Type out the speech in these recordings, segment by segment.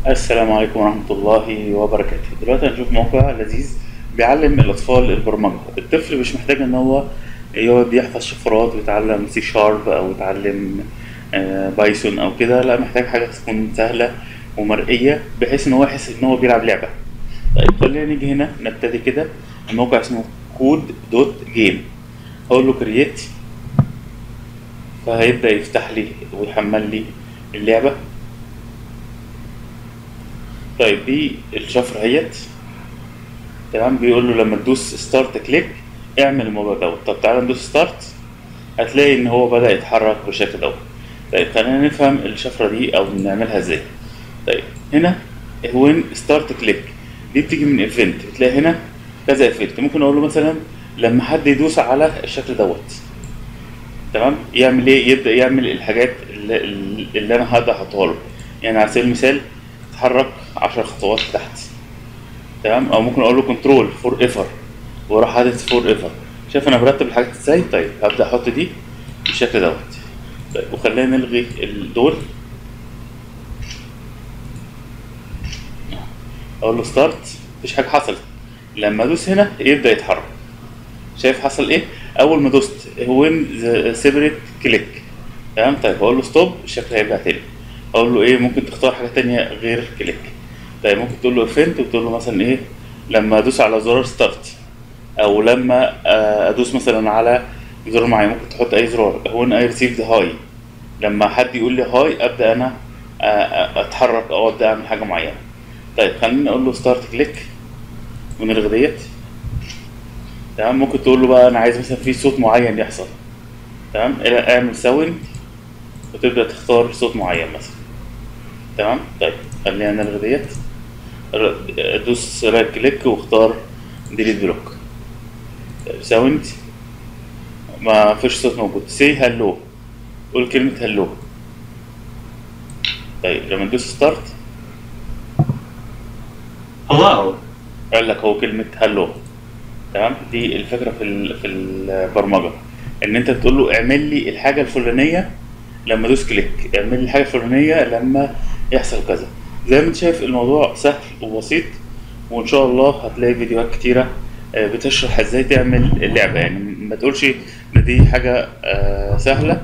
السلام عليكم ورحمة الله وبركاته دلوقتي هنشوف موقع لذيذ بيعلم الأطفال البرمجة الطفل مش محتاج إن هو يقعد يحفظ شفرات ويتعلم سي شارب أو يتعلم آه، بايثون أو كده لا محتاج حاجة تكون سهلة ومرئية بحيث إن هو يحس إن هو بيلعب لعبة طيب خلينا نيجي هنا نبتدي كده الموقع اسمه كود دوت جيم هقول له كرييت فهيبدأ يفتح لي ويحمل لي اللعبة طيب دي الشفرة اهيت تمام بيقول له لما تدوس ستارت كليك اعمل الموضوع دوت طب تعالى ندوس ستارت هتلاقي ان هو بدأ يتحرك بالشكل دوت طيب خلينا نفهم الشفرة دي او نعملها ازاي طيب هنا وين ستارت كليك دي بتيجي من ايفنت بتلاقي هنا كذا ايفنت ممكن اقول له مثلا لما حد يدوس على الشكل دوت تمام يعمل ايه يبدا يعمل الحاجات اللي, اللي انا هقدر احطها له يعني على سبيل المثال اتحرك 10 خطوات تحت تمام او ممكن اقول له كنترول فور ايفر واروح حاطط فور ايفر شايف انا برتب الحاجات ازاي طيب هبدا احط دي بالشكل دوت طيب وخلينا نلغي دول اقول له ستارت مفيش حاجه حصلت لما ادوس هنا يبدا يتحرك شايف حصل ايه اول ما دوست وين سيبريت كليك تمام طيب هقول له ستوب الشكل هيرجع تاني اقول له ايه ممكن تختار حاجه تانية غير كليك طيب ممكن تقول له ايفنت وتقول له مثلا ايه لما ادوس على زرار ستارت او لما آه، ادوس مثلا على زرار معين ممكن تحط اي زرار وين اي ريسيفد هاي لما حد يقول لي هاي ابدا انا آه، آه، اتحرك او ابدا اعمل حاجه معينه طيب خليني اقول له ستارت كليك ونلغي ديت تمام ممكن تقول له بقى انا عايز مثلا في صوت معين يحصل تمام اعمل ساوند وتبدا تختار صوت معين مثلا تمام طيب خلينا نلغي ديت ر- دوس رايت كليك واختار ديليت بلوك طيب ساوند ما فيش صوت موجود سي هلو قول كلمة هلو طيب لما ندوس ستارت Hello. قال لك هو كلمة هلو تمام دي الفكرة في ال- في البرمجة ان انت تقول له اعمل لي الحاجة الفلانية لما ادوس كليك اعمل لي الحاجة الفلانية لما يحصل كذا زي ما انت شايف الموضوع سهل وبسيط وان شاء الله هتلاقي فيديوهات كتيرة آه، بتشرح ازاي تعمل اللعبة يعني ما تقولش ان دي حاجة آه، سهلة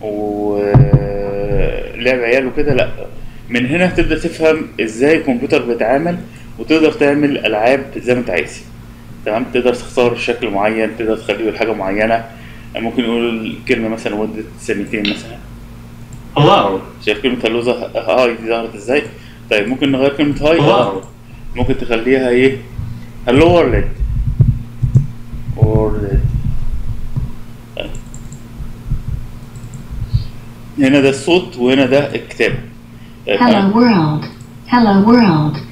ولعب عيال وكده لا من هنا تبدأ تفهم ازاي الكمبيوتر بيتعامل وتقدر تعمل العاب زي ما انت عايز تمام تقدر تختار شكل معين تقدر تخليه يقول حاجة معينة ممكن يقول كلمة مثلا مدة ثانيتين مثلا Hello. شايف كلمة هلو ظه- هاي دي ظهرت ازاي؟ طيب ممكن نغير كلمة هاي اه Hello. ممكن تخليها ايه؟ هلو وورلد وورلد طيب. هنا ده الصوت وهنا ده الكتابة طيب Hello world. Hello world.